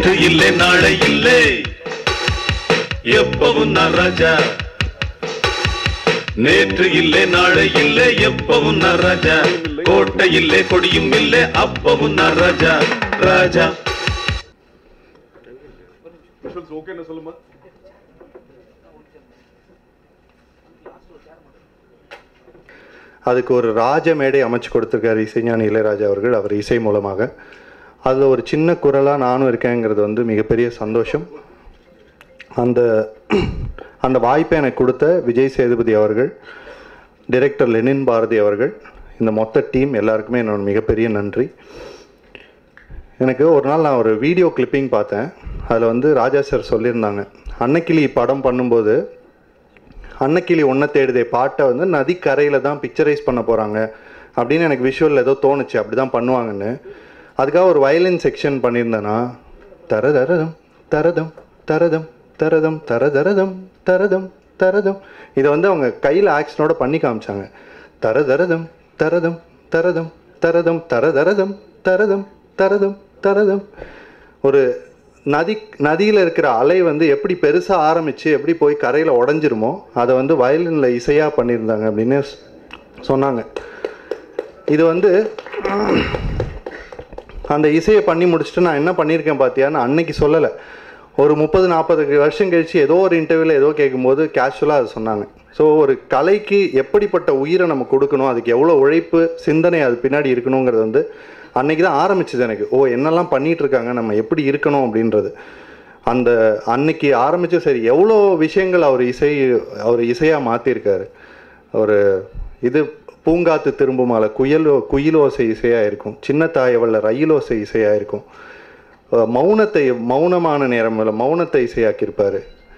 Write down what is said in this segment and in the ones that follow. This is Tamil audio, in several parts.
நேற்று இல்லை நாளை இல்லை எப்பவும் நான் ராஜா நேற்று இல்லை நாளை இல்லை எப்பவும் நான் ராஜா கோட்டை இல்லை கொடியும் இல்லை அப்பவும் நான் ராஜா ராஜா அதுக்கு ஒரு ராஜ மேடை அமைச்சு கொடுத்துருக்காரு இசைஞானி இளையராஜா அவர்கள் அவர் இசை மூலமாக அதில் ஒரு சின்ன குரலாக நானும் இருக்கேங்கிறது வந்து மிகப்பெரிய சந்தோஷம் அந்த அந்த வாய்ப்பை எனக்கு கொடுத்த விஜய் சேதுபதி அவர்கள் டைரக்டர் லெனின் பாரதி அவர்கள் இந்த மொத்த டீம் எல்லாருக்குமே என்னோட மிகப்பெரிய நன்றி எனக்கு ஒரு நாள் நான் ஒரு வீடியோ கிளிப்பிங் பார்த்தேன் அதில் வந்து ராஜா சார் சொல்லியிருந்தாங்க அன்னக்கிளி படம் பண்ணும்போது அன்னக்கிளி ஒன்றை தேடுதே பாட்டை வந்து நதிக்கரையில் தான் பிக்சரைஸ் பண்ண போகிறாங்க அப்படின்னு எனக்கு விஷுவலில் ஏதோ தோணுச்சு அப்படி தான் பண்ணுவாங்கன்னு அதுக்காக ஒரு வயலின் செக்ஷன் பண்ணியிருந்தேன்னா தரதரதம் தரதம் தரதம் தரதம் தரதரதம் தரதம் தரதம் இதை வந்து அவங்க கையில் ஆக்ஷனோட பண்ணி காமிச்சாங்க தரதரதம் தரதம் தரதம் தரதம் தரதரதம் தரதம் தரதம் தரதம் ஒரு நதி நதியில் இருக்கிற அலை வந்து எப்படி பெருசாக ஆரம்பித்து எப்படி போய் கரையில் உடஞ்சிருமோ அதை வந்து வயலினில் இசையாக பண்ணியிருந்தாங்க அப்படின்னு ஸ்- சொன்னாங்க இது வந்து அந்த இசையை பண்ணி முடிச்சுட்டு நான் என்ன பண்ணியிருக்கேன் பார்த்தியான்னு அன்னைக்கு சொல்லலை ஒரு முப்பது நாற்பது வருஷம் கழிச்சு ஏதோ ஒரு இன்டர்வியூவில் ஏதோ கேட்கும்போது கேஷுவலாக அது சொன்னாங்க ஸோ ஒரு கலைக்கு எப்படிப்பட்ட உயிரை நம்ம கொடுக்கணும் அதுக்கு எவ்வளோ உழைப்பு சிந்தனை அது பின்னாடி இருக்கணுங்கிறது வந்து அன்னைக்கு தான் ஆரம்பிச்சது எனக்கு ஓ என்னெல்லாம் பண்ணிட்டு இருக்காங்க நம்ம எப்படி இருக்கணும் அப்படின்றது அந்த அன்னைக்கு ஆரம்பிச்சு சரி எவ்வளோ விஷயங்கள் அவர் இசை அவர் இசையாக மாற்றிருக்காரு ஒரு இது பூங்காத்து திரும்புமால குயலோ குயிலோசை இசையாக இருக்கும் சின்ன தாயவல்ல ரயிலோசை இசையாக இருக்கும் அஹ் மௌனத்தை மௌனமான நேரம் இல்ல, மௌனத்தை இசையாக்கியிருப்பாரு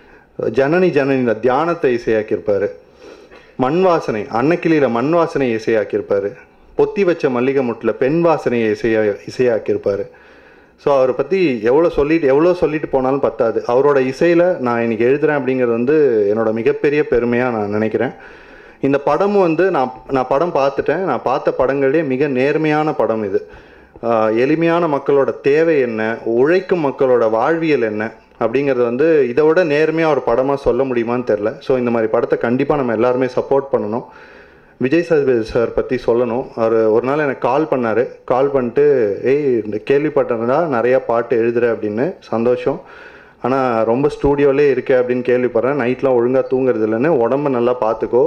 ஜனனி ஜனனியில் தியானத்தை இசையாக்கியிருப்பாரு மண் வாசனை அன்னக்கிளியில் மண் வாசனை இசையாக்கியிருப்பாரு பொத்தி வச்ச மல்லிகை முட்டில் பெண் வாசனையை இசையா இசையாக்கியிருப்பாரு ஸோ அவரை பற்றி எவ்வளோ சொல்லிட்டு எவ்வளோ சொல்லிட்டு போனாலும் பத்தாது அவரோட இசையில் நான் இன்னைக்கு எழுதுறேன் அப்படிங்கிறது வந்து என்னோட மிகப்பெரிய பெருமையாக நான் நினைக்கிறேன் இந்த படமும் வந்து நான் நான் படம் பார்த்துட்டேன் நான் பார்த்த படங்கள்லேயே மிக நேர்மையான படம் இது ஆஹ் எளிமையான மக்களோட தேவை என்ன உழைக்கும் மக்களோட வாழ்வியல் என்ன அப்படிங்கிறது வந்து இதை விட நேர்மையாக ஒரு படமாக சொல்ல முடியுமான்னு தெரில ஸோ இந்த மாதிரி படத்தை கண்டிப்பாக நம்ம எல்லாருமே சப்போர்ட் பண்ணணும் விஜய் சேதுபதி சார் பற்றி சொல்லணும் அவர் ஒரு நாள் எனக்கு கால் பண்ணார் கால் பண்ணிட்டு ஏய் இந்த கேள்விப்பட்டேன்டா நிறையா பாட்டு எழுதுற அப்படின்னு சந்தோஷம் ஆனால் ரொம்ப ஸ்டூடியோலே இருக்க அப்படின்னு கேள்விப்படுறேன் நைட்லாம் ஒழுங்காக தூங்குறது இல்லைன்னு உடம்ப நல்லா பார்த்துக்கோ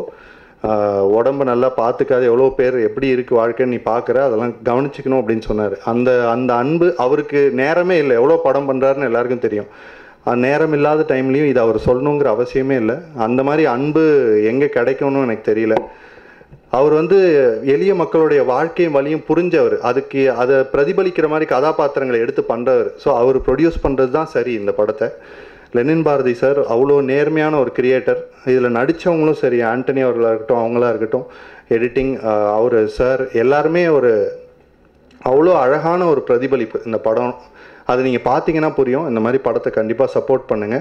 ஆஹ் உடம்ப நல்லா பார்த்துக்காத எவ்வளோ பேர் எப்படி இருக்குது வாழ்க்கைன்னு நீ பார்க்குற அதெல்லாம் கவனிச்சுக்கணும் அப்படின்னு சொன்னார் அந்த அந்த அன்பு அவருக்கு நேரமே இல்லை எவ்வளோ படம் பண்ணுறாருன்னு எல்லாருக்கும் தெரியும் அந்த நேரம் இல்லாத டைம்லேயும் இது அவர் சொல்லணுங்கிற அவசியமே இல்லை அந்த மாதிரி அன்பு எங்கே கிடைக்கும்னு எனக்கு தெரியல அவர் வந்து எளிய மக்களுடைய வாழ்க்கையும் வழியும் புரிஞ்சவர் அதுக்கு அதை பிரதிபலிக்கிற மாதிரி கதாபாத்திரங்களை எடுத்து பண்ணுறவர் ஸோ அவர் ப்ரொடியூஸ் பண்ணுறது தான் சரி இந்த படத்தை லெனின் பாரதி சார் அவ்வளோ நேர்மையான ஒரு கிரியேட்டர் இதில் நடித்தவங்களும் சரி ஆண்டனி அவர்களாக இருக்கட்டும் அவங்களா இருக்கட்டும் எடிட்டிங் அவர் சார் எல்லாருமே ஒரு அவ்வளோ அழகான ஒரு பிரதிபலிப்பு இந்த படம் அது நீங்கள் பார்த்தீங்கன்னா புரியும் இந்த மாதிரி படத்தை கண்டிப்பாக சப்போர்ட் பண்ணுங்கள்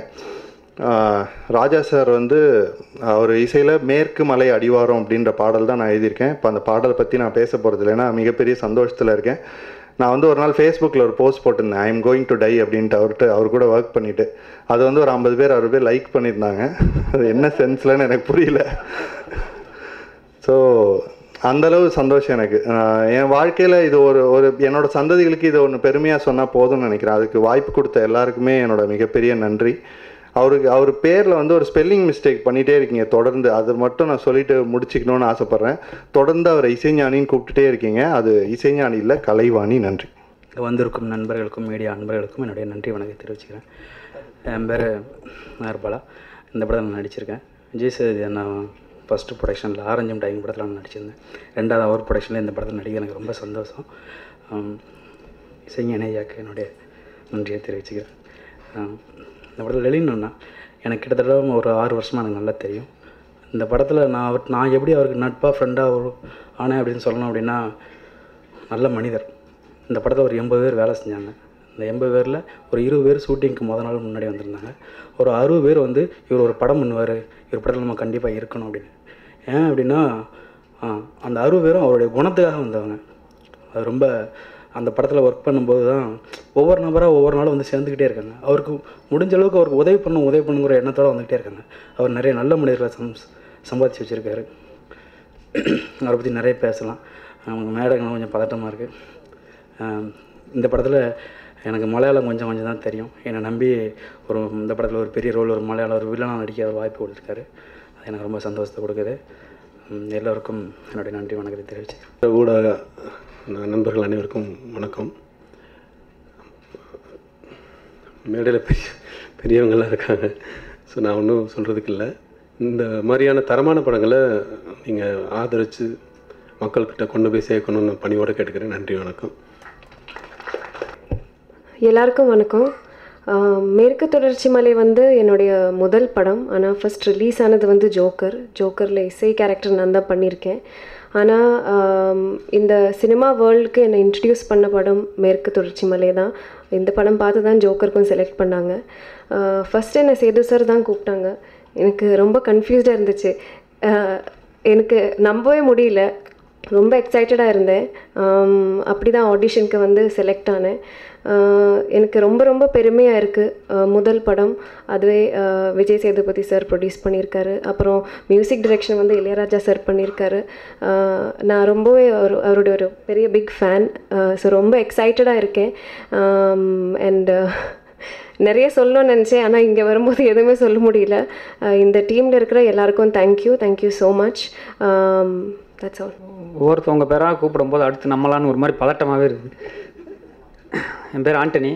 ராஜா சார் வந்து அவர் இசையில் மேற்கு மலை அடிவாரம் அப்படின்ற பாடல் தான் நான் எழுதியிருக்கேன் இப்போ அந்த பாடலை பற்றி நான் பேச போகிறது இல்லைன்னா மிகப்பெரிய சந்தோஷத்தில் இருக்கேன் நான் வந்து ஒரு நாள் ஃபேஸ்புக்கில் ஒரு போஸ்ட் போட்டிருந்தேன் I am going to die அப்படின்ட்டு அவர்கிட்ட அவர் கூட ஒர்க் பண்ணிவிட்டு அது வந்து ஒரு ஐம்பது பேர் அறுபது பேர் லைக் பண்ணியிருந்தாங்க அது என்ன சென்ஸ்லன்னு எனக்கு புரியல ஸோ அந்தளவு சந்தோஷம் எனக்கு ஆஹ் என் வாழ்க்கையில் இது ஒரு ஒரு என்னோட சந்ததிகளுக்கு இது ஒன்று பெருமையாக சொன்னால் போதும்னு நினைக்கிறேன் அதுக்கு வாய்ப்பு கொடுத்த எல்லாருக்குமே என்னோட மிகப்பெரிய நன்றி அவருக்கு அவர் பேரில் வந்து ஒரு ஸ்பெல்லிங் மிஸ்டேக் பண்ணிகிட்டே இருக்கீங்க தொடர்ந்து அது மட்டும் நான் சொல்லிட்டு முடிச்சுக்கணும்னு ஆசைப்பட்றேன் தொடர்ந்து அவரை இசைஞானின்னு கூப்பிட்டுட்டே இருக்கீங்க அது இசைஞானி இல்லை கலைவாணி நன்றி இங்கே வந்திருக்கும் நண்பர்களுக்கும் மீடியா நண்பர்களுக்கும் என்னுடைய நன்றி வணக்கத்தை தெரிவிச்சுக்கிறேன் என் பேர் நார்பாலா இந்த படத்தில் நான் நடிச்சிருக்கேன் விஜய் சேதுபதி அண்ணா ஃபஸ்ட்டு ப்ரொடக்ஷனில் ஆரஞ்சம் டைம் படத்தில் நான் நடிச்சிருந்தேன் ரெண்டாவது அவர் ப்ரொடக்ஷனில் இந்த படத்தில் நடிக்க எனக்கு ரொம்ப சந்தோஷம் ஆம், இசைஞானி ஐயாக்கு என்னுடைய நன்றியை தெரிவிச்சுக்கிறேன் ஆம், இந்த படத்தில் லெலின் அண்ணா எனக்கு கிட்டத்தட்ட ஒரு ஆறு வருஷமாக எனக்கு நல்லா தெரியும் இந்த படத்தில் நான் அவர் நான் எப்படி அவருக்கு நட்பாக ஃப்ரெண்டாக ஆனேன் அப்படின்னு சொல்லணும் அப்படின்னா நல்ல மனிதர் இந்த படத்தில் ஒரு எண்பது பேர் வேலை செஞ்சாங்க இந்த எண்பது பேரில் ஒரு இருபது பேர் ஷூட்டிங்க்கு முத நாள் முன்னாடி வந்திருந்தாங்க ஒரு அறுபது பேர் வந்து இவர் ஒரு படம் பண்ணுவார் இவர் படத்தில் நம்ம கண்டிப்பாக இருக்கணும் அப்படின்னு ஏன் அப்படின்னா ஆ, அந்த அறுபது பேரும் அவருடைய குணத்துக்காக வந்தவங்க அது ரொம்ப அந்த படத்தில் ஒர்க் பண்ணும்போது தான் ஒவ்வொரு நபராக ஒவ்வொரு நாளும் வந்து சேர்ந்துக்கிட்டே இருக்காங்க அவருக்கு முடிஞ்ச அளவுக்கு அவருக்கு உதவி பண்ணணும் உதவி பண்ணுங்கிற எண்ணத்தோட வந்துக்கிட்டே இருக்காங்க அவர் நிறைய நல்ல மனிதர்களை சம் சம்பாதிச்சு வச்சுருக்காரு அவரை பற்றி நிறைய பேசலாம் அவங்க மேடங்கள் கொஞ்சம் பதட்டமாக இருக்குது இந்த படத்தில் எனக்கு மலையாளம் கொஞ்சம் கொஞ்சம் தான் தெரியும் என்னை நம்பி ஒரு இந்த படத்தில் ஒரு பெரிய ரோல் ஒரு மலையாளம் ஒரு வில்லனாக நடிக்க ஒரு வாய்ப்பு கொடுத்துருக்காரு அது எனக்கு ரொம்ப சந்தோஷத்தை கொடுக்குது உம், எல்லோருக்கும் என்னுடைய நன்றி வணக்கத்தை தெரிவிச்சுக்கிறேன் ஊடக ந- நண்பர்கள் அனைவருக்கும் வணக்கம் மேடையில் பெரிய பெரியவங்கெல்லாம் இருக்காங்க ஸோ நான் ஒன்றும் சொல்கிறதுக்கு இல்லை இந்த மாதிரியான தரமான படங்களை நீங்கள் ஆதரித்து மக்கள்கிட்ட கொண்டு போய் சேர்க்கணும்னு பணியோடு கேட்டுக்கிறேன் நன்றி வணக்கம் எல்லாருக்கும் வணக்கம் ஆஹ் மேற்கு தொடர்ச்சி மலை வந்து என்னுடைய முதல் படம் ஆனால் ஃபர்ஸ்ட் ரிலீஸ் ஆனது வந்து ஜோக்கர் ஜோக்கரில் இசை கேரக்டர் நான் தான் பண்ணியிருக்கேன் ஆனால் ஆம், இந்த சினிமா வேர்ல்டுக்கு என்னை இன்ட்ரடியூஸ் பண்ண படம் மேற்கு தொடர்ச்சி மலை தான் இந்த படம் பார்த்து தான் ஜோக்கருக்கும் செலக்ட் பண்ணாங்க ஃபஸ்ட்டு என்னை சேது சார் தான் கூப்பிட்டாங்க எனக்கு ரொம்ப கன்ஃபியூஸ்டாக இருந்துச்சு ஆஹ் எனக்கு நம்பவே முடியல ரொம்ப எக்ஸைட்டடாக இருந்தேன் ஆம், அப்படி தான் ஆடிஷனுக்கு வந்து செலக்ட் ஆனேன் ஆஹ் எனக்கு ரொம்ப ரொம்ப பெருமையாக இருக்குது முதல் படம் அதுவே ஆஹ் விஜய் சேதுபதி சார் ப்ரொடியூஸ் பண்ணியிருக்காரு அப்புறம் மியூசிக் டைரக்ஷன் வந்து இளையராஜா சார் பண்ணியிருக்காரு ஆஹ் நான் ரொம்பவே ஒரு அவருடைய ஒரு பெரிய பிக் ஃபேன் ஸோ ரொம்ப எக்ஸைட்டடாக இருக்கேன் அண்ட் நிறைய சொல்லணும்னு நினச்சேன் ஆனால் இங்கே வரும்போது எதுவுமே சொல்ல முடியல ஆஹ் இந்த டீமில் இருக்கிற எல்லாருக்கும் thank you thank you so much that's all ஒவ்வொருத்தவங்க பேராக கூப்பிடும்போது அடுத்து நம்மளான்னு ஒரு மாதிரி பதட்டமாகவே இருக்குது என் பேர் ஆண்டனி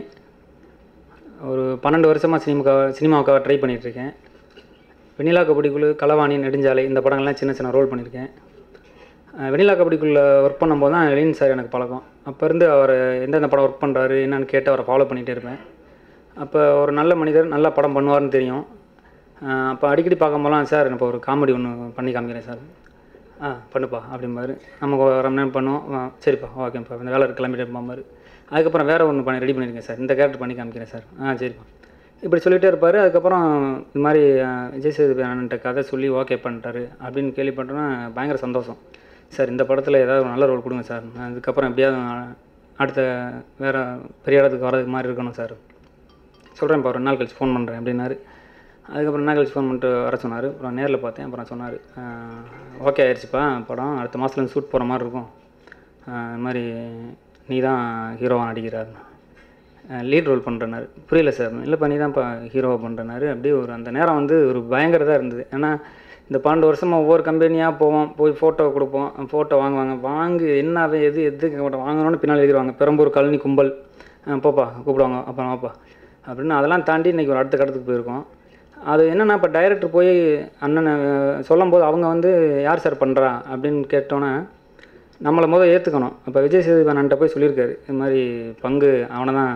ஒரு பன்னெண்டு வருஷமாக சினிமாக்காக சினிமாவுக்காக ட்ரை பண்ணிகிட்ருக்கேன் வெண்ணிலா கபடிக்குழு களவாணி நெடுஞ்சாலை இந்த படங்கள்லாம் சின்ன சின்ன ரோல் பண்ணியிருக்கேன் அஹ் வெண்ணிலா கபடிக்குள்ள ஒர்க் பண்ணும்போது தான் எலின் சார் எனக்கு பழக்கம் அப்போ இருந்து அவர் எந்தெந்த படம் ஒர்க் பண்ணுறாரு என்னன்னு கேட்டு அவரை ஃபாலோ பண்ணிகிட்டே இருப்பேன் அப்போ ஒரு நல்ல மனிதர் நல்ல படம் பண்ணுவார்னு தெரியும் அஹ் அப்போ அடிக்கடி பார்க்கும்போதெல்லாம் சார் இப்போ ஒரு காமெடி ஒன்று பண்ணி காமிக்கிறேன் சார் ஆ பண்ணுப்பா அப்படிம்பாரு நமக்கு ஒரு அரை மணி நேரம் பண்ணுவோம் ஆ, சரிப்பா ஓகேப்பா இந்த வேலை இருக்கு, கிளம்பிட்டு இருப்பாரு அதுக்கப்புறம் வேறு ஒன்று பண்ணி ரெடி பண்ணியிருக்கேன் சார் இந்த கேரக்டர் பண்ணி காமிக்கிறேன் சார் ஆ சரிப்பா இப்படி சொல்லிகிட்டே இருப்பார் அதுக்கப்புறம் இந்த மாதிரி ஆ, விஜய் சேதுபதி அண்ணன்ட்ட கதை சொல்லி ஓகே பண்ணிட்டாரு அப்படின்னு கேள்விப்பட்டோன்னா பயங்கர சந்தோஷம் சார் இந்த படத்தில் ஏதாவது ஒரு நல்ல ரோல் கொடுங்க சார் நான் இதுக்கப்புறம் எப்படியாவது நான் அடுத்த வேறு பெரிய இடத்துக்கு வரதுக்கு மாதிரி இருக்கணும் சார் சொல்கிறேன் இப்போ ஒரு நாள் கழிச்சு ஃபோன் பண்ணுறேன் அப்படின்னாரு அதுக்கப்புறம் என்ன கழிச்சு ஃபோன் பண்ணிட்டு வர சொன்னார் அப்புறம் நேரில் பார்த்தேன் அப்புறம் சொன்னார் ஓகே ஆயிடுச்சுப்பா படம் அடுத்த மாதத்துல ஷூட் போகிற மாதிரி இருக்கும் ஆஹ் இந்த மாதிரி நீ தான் ஹீரோவாக நடிக்கிறார் லீட் ரோல் பண்ணுறனாரு புரியல சார் இல்லைப்பா நீ தான்ப்பா ஹீரோவாக பண்ணுறனாரு அப்படியே ஒரு அந்த நேரம் வந்து ஒரு பயங்கரதாக இருந்தது ஏன்னா இந்த பன்னெண்டு வருஷமாக ஒவ்வொரு கம்பெனியாக போவோம் போய் ஃபோட்டோ கொடுப்போம் ஃபோட்டோ வாங்குவாங்க வாங்கி என்ன எது எதுக்கு வாங்கணும்னு பின்னால் எழுதிடுவாங்க பெரம்பூர் கழனி கும்பல் ஆ, போப்பா கூப்பிடுவாங்க அப்புறம் வாப்பா அப்படின்னு அதெல்லாம் தாண்டி இன்றைக்கி ஒரு அடுத்த கட்டத்துக்கு போயிருக்கோம் அது என்னென்னா இப்போ டைரக்டர் போய் அண்ணனை சொல்லும்போது அவங்க வந்து யார் சார் பண்ணுறா அப்படின்னு கேட்டோன்னே நம்மளை முதல் ஏற்றுக்கணும் அப்போ விஜய் சேதுபதி அண்ணன்ட்ட போய் சொல்லியிருக்காரு இது மாதிரி பங்கு அவனை தான்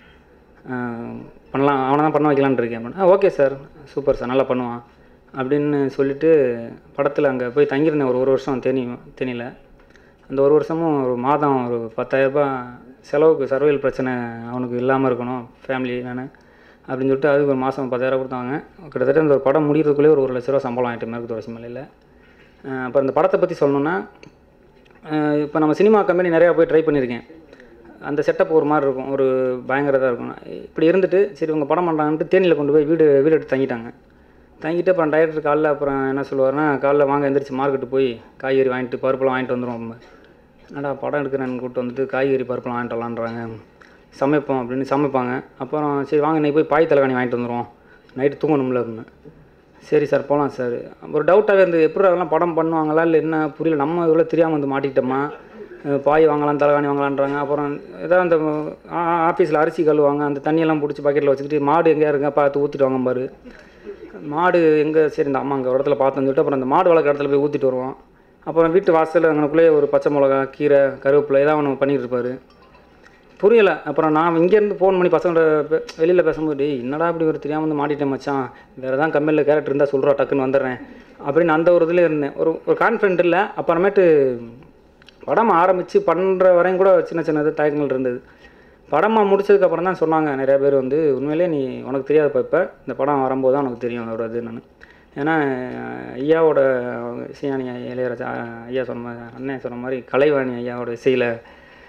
பண்ணலாம் அவனை தான் பண்ண வைக்கலான்னு இருக்கேன் அப்படின்னு ஓகே சார் சூப்பர் சார் நல்லா பண்ணுவான் அப்படின்னு சொல்லிட்டு படத்தில் அங்கே போய் தங்கியிருந்தேன் ஒரு ஒரு வருஷம் தேனி தேனியில் அந்த ஒரு வருஷமும் ஒரு மாதம் ஒரு பத்தாயிரரூபா செலவுக்கு சர்வைல் பிரச்சனை அவனுக்கு இல்லாமல் இருக்கணும் ஃபேமிலி நான் அப்படின்னு சொல்லிட்டு அதுக்கு ஒரு மாதம் பத்தாயிரம் கொடுத்தாங்க கிட்டத்தட்ட இந்த ஒரு படம் முடிகிறதுக்குள்ளே ஒரு ஒரு லட்ச ரூபா சம்பளம் ஆகிட்டு மேற்கு தொடர்ச்சி மலையில் அப்போ இந்த படத்தை பற்றி சொல்லணுன்னா இப்போ நம்ம சினிமா கம்பெனி நிறையா போய் ட்ரை பண்ணியிருக்கேன் அந்த செட்டப் ஒரு மாதிரி இருக்கும் ஒரு பயங்கரதாக இருக்கும் இப்படி இருந்துட்டு சரி இவங்க படம் பண்ணுறாங்கன்ட்டு தேனியில் கொண்டு போய் வீடு வீடு எடுத்து தங்கிட்டாங்க தங்கிட்டு அப்புறம் டைரக்டர் காலைல அப்புறம் என்ன சொல்லுவாருன்னா காலைல வாங்க எந்திரிச்சு மார்க்கெட்டு போய் காய்கறி வாங்கிட்டு பருப்புலாம் வாங்கிட்டு வந்துடும் என்னடா படம் எடுக்கிறேன்னு கூப்பிட்டு வந்துட்டு காய்கறி பருப்புலாம் வாங்கிட்டு வரலான்றாங்க சமைப்போம் அப்படின்னு சமைப்பாங்க அப்புறம் சரி வாங்க இன்னைக்கு போய் பாய் தலைகாணி வாங்கிட்டு வந்துடுவோம் நைட்டு தூங்கணும்ல அப்படின்னு சரி சார் போகலாம் சார் ஒரு டவுட்டாகவே இருந்தது எப்படி அதெல்லாம் படம் பண்ணுவாங்களா இல்லை என்ன புரியல நம்ம இவ்வளோ தெரியாமல் வந்து மாட்டிக்கிட்டோமா அஹ் பாய் வாங்கலாம் தலைகாணி வாங்கலான்றாங்க அப்புறம் ஏதாவது அந்த ஆஃபீஸில் அரிசி கழுவாங்க அந்த தண்ணியெல்லாம் பிடிச்சி பக்கெட்டில் வச்சுக்கிட்டு மாடு எங்கேயா இருங்க பார்த்து ஊற்றிட்டு வாங்க பாரு மாடு எங்கே சரி இந்த அம்மா அங்கே ஒரு இடத்துல பார்த்தோன்னு சொல்லிட்டு அப்புறம் அந்த மாடு வளர்க்குற இடத்துல போய் ஊற்றிட்டு வருவோம் அப்புறம் வீட்டு வாசல் அங்கனக்குள்ளேயே ஒரு பச்சை மிளகா கீரை கருவேப்பிலை ஏதாவது ஒன்று பண்ணிட்டு இருப்பாரு புரியலை அப்புறம் நான் இங்கேருந்து ஃபோன் பண்ணி பசங்கள்ட்ட வெளியில் பேசும்போது "டேய், என்னடா இப்படி ஒரு தெரியாமல் வந்து மாட்டிட்டேன் மச்சான் வேறு ஏதாவது கம்பெனியில் கேரக்டர் இருந்தால் சொல்கிறா டக்குன்னு வந்துடுறேன் அப்படின்னு அந்த ஒரு இதில் இருந்தேன் ஒரு ஒரு கான்ஃபிடென்ட் இல்லை அப்புறமேட்டு படம் ஆரம்பித்து பண்ணுற வரையும் கூட சின்ன சின்ன இது தயக்கங்கள் இருந்தது படமாக முடிச்சதுக்கப்புறம் தான் சொன்னாங்க நிறைய பேர் வந்து உண்மையிலே நீ உனக்கு தெரியாதுப்பா இப்போ இந்த படம் வரும்போது தான் உனக்கு தெரியும் அதோட இது நான் ஏன்னா அஹ், ஐயாவோட இசையானி இளையராஜா ஐயா சொன்ன மாதிரி அண்ணன் சொன்ன மாதிரி கலைவாணி ஐயாவோட இசையில்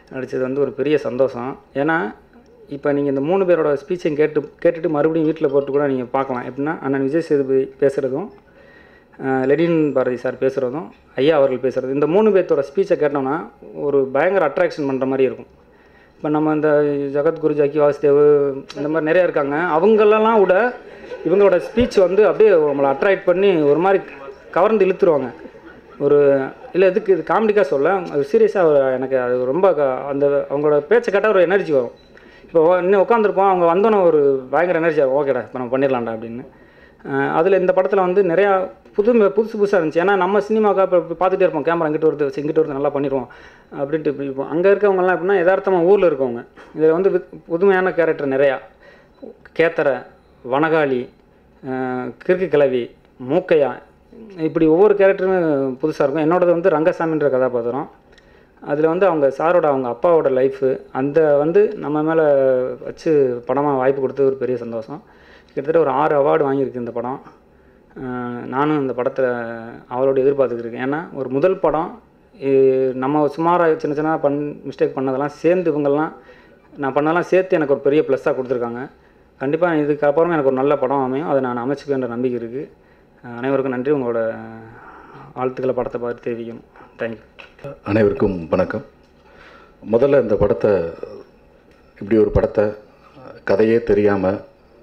நடித்தது வந்து ஒரு பெரிய சந்தோஷம் ஏன்னா இப்போ நீங்கள் இந்த மூணு பேரோட ஸ்பீச்சையும் கேட்டு கேட்டுட்டு மறுபடியும் வீட்டில் போட்டு கூட நீங்கள் பார்க்கலாம் எப்படின்னா அண்ணன் விஜய் சேதுபதி பேசுகிறதும் லெனின் பாரதி சார் பேசுகிறதும் ஐயா அவர்கள் பேசுகிறது இந்த மூணு பேர்த்தோட ஸ்பீச்சை கேட்டோம்னா ஒரு பயங்கர அட்ராக்ஷன் பண்ணுற மாதிரி இருக்கும் இப்போ நம்ம இந்த ஜகத்குரு ஜாக்கி வாசுதேவ் இந்த மாதிரி நிறையா இருக்காங்க அவங்களெல்லாம் விட இவங்களோட ஸ்பீச் வந்து அப்படியே நம்மளை அட்ராக்ட் பண்ணி ஒரு மாதிரி கவர்ந்து இழுத்துருவாங்க ஒரு இல்லை இதுக்கு இது காமெடிக்காக சொல்ல அது சீரியஸாக எனக்கு அது ரொம்ப க- அந்த அவங்களோட பேச்சை கேட்டால் ஒரு எனர்ஜி வரும் இப்போ இன்னும் உட்காந்துருப்போம் அவங்க வந்தோன்னே ஒரு பயங்கர எனர்ஜி ஆகும் ஓகேடா இப்போ நம்ம பண்ணிடலாம்டா அப்படின்னு அதில் இந்த படத்தில் வந்து நிறையா புது புதுசு புதுசாக இருந்துச்சு ஏன்னா நம்ம சினிமாவுக்கு இப்போ பார்த்துட்டே இருப்போம் கேமரா இங்கிட்டு வருது இங்கிட்டு வருது நல்லா பண்ணிடுவோம் அப்படின்ட்டு இப்படி இருப்போம் அங்கே இருக்கவங்கலாம் எப்படின்னா யதார்த்தமாக ஊரில் இருக்கவங்க இதில் வந்து வித்- புதுமையான கேரக்டர் நிறையா கேத்தரை வனகாளி அஹ், கிறுக்கு கிளவி மூக்கையா இப்படி ஒவ்வொரு கேரக்டருமே புதுசாக இருக்கும் என்னோடது வந்து ரங்கசாமின்ற கதாபாத்திரம் அதில் வந்து அவங்க சாரோட அவங்க அப்பாவோட லைஃபு அந்த வந்து நம்ம மேலே வச்சு படமாக வாய்ப்பு கொடுத்தது ஒரு பெரிய சந்தோஷம் கிட்டத்தட்ட ஒரு ஆறு அவார்டு வாங்கியிருக்கு இந்த படம் அஹ் நானும் இந்த படத்தில் அவளோட எதிர்பார்த்துக்கிட்டு இருக்கேன் ஏன்னா ஒரு முதல் படம் இ- நம்ம சுமாராக சின்ன சின்ன பண் மிஸ்டேக் பண்ணதெல்லாம் சேர்ந்து இவங்கெல்லாம் நான் பண்ணதெல்லாம் சேர்த்து எனக்கு ஒரு பெரிய ப்ளஸ்ஸாக கொடுத்துருக்காங்க கண்டிப்பாக இதுக்கப்புறமா எனக்கு ஒரு நல்ல படம் அமையும் அதை நான் அமைச்சுக்குவேன்ற நம்பிக்கை இருக்குது அனைவருக்கும் நன்றி உங்களோட வாழ்த்துக்களை படத்தை பார்த்து தெரிவிக்கணும் தேங்க்யூ அனைவருக்கும் வணக்கம் முதல்ல இந்த படத்தை இப்படி ஒரு படத்தை கதையே தெரியாமல்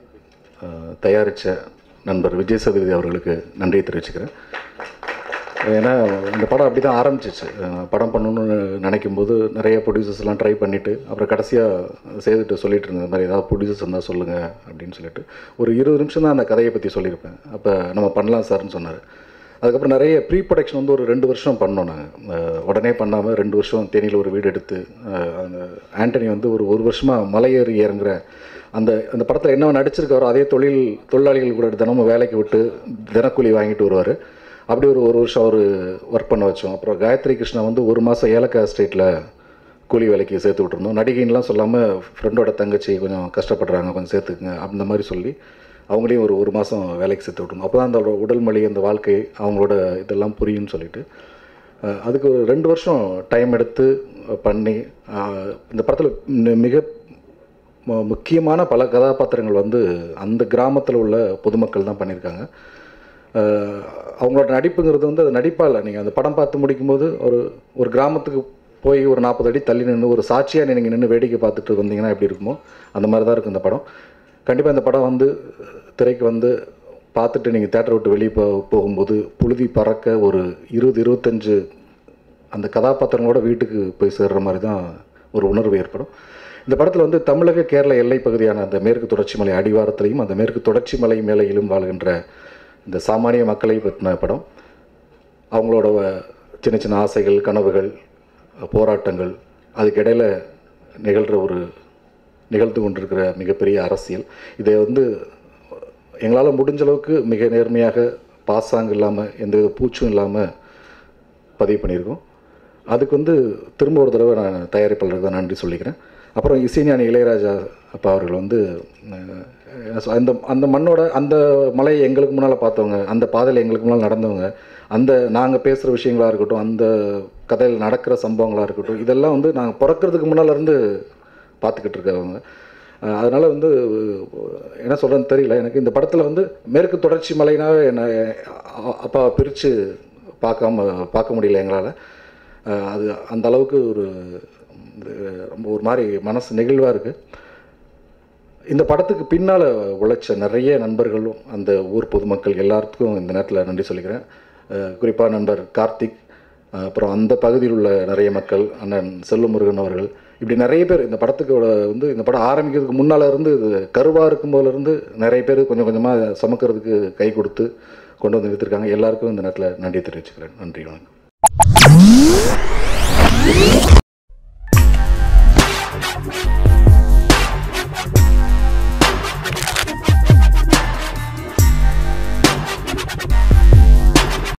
தயாரித்த நண்பர் விஜய் சதுபதி அவர்களுக்கு நன்றியை தெரிவிச்சுக்கிறேன் ஏன்னா இந்த படம் அப்படி தான் ஆரம்பிச்சிச்சு அஹ் படம் பண்ணணும்னு நினைக்கும் போது நிறைய ப்ரொடியூசர்ஸ்லாம் ட்ரை பண்ணிவிட்டு அப்புறம் கடைசியாக செய்துட்டு சொல்லிட்டு இருந்தேன் இந்த மாதிரி ஏதாவது ப்ரொடியூசர்ஸ் இருந்தால் சொல்லுங்கள் அப்படின்னு சொல்லிட்டு ஒரு இருபது நிமிஷம் தான் அந்த கதையை பற்றி சொல்லியிருப்பேன் அப்போ நம்ம பண்ணலாம் சார்னு சொன்னார் அதுக்கப்புறம் நிறைய ப்ரீ ப்ரொடக்ஷன் வந்து ஒரு ரெண்டு வருஷம் பண்ணோம் நாங்கள் உடனே பண்ணாமல் ரெண்டு வருஷம் தேனியில் ஒரு வீடு எடுத்து அஹ் அந்த ஆண்டனி வந்து ஒரு ஒரு வருஷமாக மலையேறி இறங்குற அந்த அந்த படத்தில் என்ன நடிச்சிருக்காரோ அதே தொழில் தொழிலாளிகள் கூட தினமும் வேலைக்கு விட்டு தினக்கூலி வாங்கிட்டு வருவார் அப்படி ஒரு ஒரு வருஷம் அவர் ஒர்க் பண்ண வச்சோம் அப்புறம் காயத்ரி கிருஷ்ணா வந்து ஒரு மாதம் ஏலக்காய் ஸ்டேட்டில் கூலி வேலைக்கு சேர்த்து விட்டுருந்தோம் நடிகைன்லாம் சொல்லாமல் ஃப்ரெண்டோட தங்கச்சி கொஞ்சம் கஷ்டப்படுறாங்க கொஞ்சம் சேர்த்துக்குங்க அந்த மாதிரி சொல்லி அவங்களையும் ஒரு ஒரு மாதம் வேலைக்கு சேர்த்து விட்டுருந்தோம் அப்போ தான் அந்த உடல் மொழி அந்த வாழ்க்கை அவங்களோட இதெல்லாம் புரியும்னு சொல்லிட்டு அஹ் அதுக்கு ஒரு ரெண்டு வருஷம் டைம் எடுத்து பண்ணி அஹ் இந்த படத்தில் மிக மு- முக்கியமான பல கதாபாத்திரங்கள் வந்து அந்த கிராமத்தில் உள்ள பொதுமக்கள் தான் பண்ணியிருக்காங்க அஹ் அவங்களோட நடிப்புங்கிறது வந்து அது நடிப்பா இல்லை நீங்கள் அந்த படம் பார்த்து முடிக்கும்போது ஒரு ஒரு கிராமத்துக்கு போய் ஒரு நாற்பது அடி தள்ளி நின்று ஒரு சாட்சியாக நீங்கள் நின்று வேடிக்கை பார்த்துட்டு வந்தீங்கன்னா எப்படி இருக்குமோ அந்த மாதிரி தான் இருக்கும் இந்த படம் கண்டிப்பாக இந்த படம் வந்து திரைக்கு வந்து பார்த்துட்டு நீங்கள் தேட்டரை விட்டு வெளியே போ போகும்போது புழுதி பறக்க ஒரு இருபது இருபத்தஞ்சு அந்த கதாபாத்திரங்களோட வீட்டுக்கு போய் சேர்ற மாதிரி தான் ஒரு உணர்வு ஏற்படும் இந்த படத்தில் வந்து தமிழக கேரள எல்லை பகுதியான அந்த மேற்கு தொடர்ச்சி மலை அடிவாரத்திலையும் அந்த மேற்கு தொடர்ச்சி மலை மேலையிலும் வாழ்கின்ற இந்த சாமானிய மக்களை பற்றின படம் அவங்களோட சின்ன சின்ன ஆசைகள் கனவுகள் போராட்டங்கள் அதுக்கு இடையில நிகழ்கிற ஒரு நிகழ்ந்து கொண்டிருக்கிற மிகப்பெரிய அரசியல் இதை வந்து எங்களால் முடிஞ்ச அளவுக்கு மிக நேர்மையாக பாசாங்கு இல்லாமல் எந்தவித பூச்சும் இல்லாமல் பதிவு பண்ணியிருக்கோம் அதுக்கு வந்து திரும்ப ஒரு தடவை நான் தயாரிப்பாளருக்கு தான் நன்றி சொல்லிக்கிறேன் அப்புறம் இசைஞானி இளையராஜா அப்பா அவர்கள் வந்து அஹ், என்ன சொல்- அந்த அந்த மண்ணோட அந்த மலையை எங்களுக்கு முன்னால் பார்த்தவங்க அந்த பாதையில் எங்களுக்கு முன்னால் நடந்தவங்க அந்த நாங்கள் பேசுகிற விஷயங்களாக இருக்கட்டும் அந்த கதையில் நடக்கிற சம்பவங்களாக இருக்கட்டும் இதெல்லாம் வந்து நாங்கள் பிறக்கிறதுக்கு முன்னால இருந்து பார்த்துக்கிட்டு இருக்கவங்க அஹ், அதனால வந்து அஹ், என்ன சொல்கிறேன்னு தெரியல எனக்கு இந்த படத்தில் வந்து மேற்கு தொடர்ச்சி மலைனாவே என்னை அ- அப்பா பிரித்து பார்க்காம பார்க்க முடியல எங்களால் அது அந்த அளவுக்கு ஒரு இது ரொம்ப ஒரு மாதிரி மனசு நெகிழ்வாக இருக்குது இந்த படத்துக்கு பின்னால் உழைச்ச நிறைய நண்பர்களும் அந்த ஊர் பொதுமக்கள் எல்லாத்துக்கும் இந்த நேரத்தில் நன்றி சொல்லிக்கிறேன் குறிப்பாக நண்பர் கார்த்திக் அஹ் அப்புறம் அந்த பகுதியில் உள்ள நிறைய மக்கள் அண்ணன் செல்வமுருகன் அவர்கள் இப்படி நிறைய பேர் இந்த படத்துக்கு வந்து இந்த படம் ஆரம்பிக்கிறதுக்கு முன்னால் இருந்து இது கருவாக இருக்கும் போல இருந்து நிறைய பேர் கொஞ்சம் கொஞ்சமாக சமக்கிறதுக்கு கை கொடுத்து கொண்டு வந்து நிறுத்திருக்காங்க எல்லாருக்கும் இந்த நேரத்தில் நன்றி தெரிவிச்சுக்கிறேன் நன்றி வணக்கம்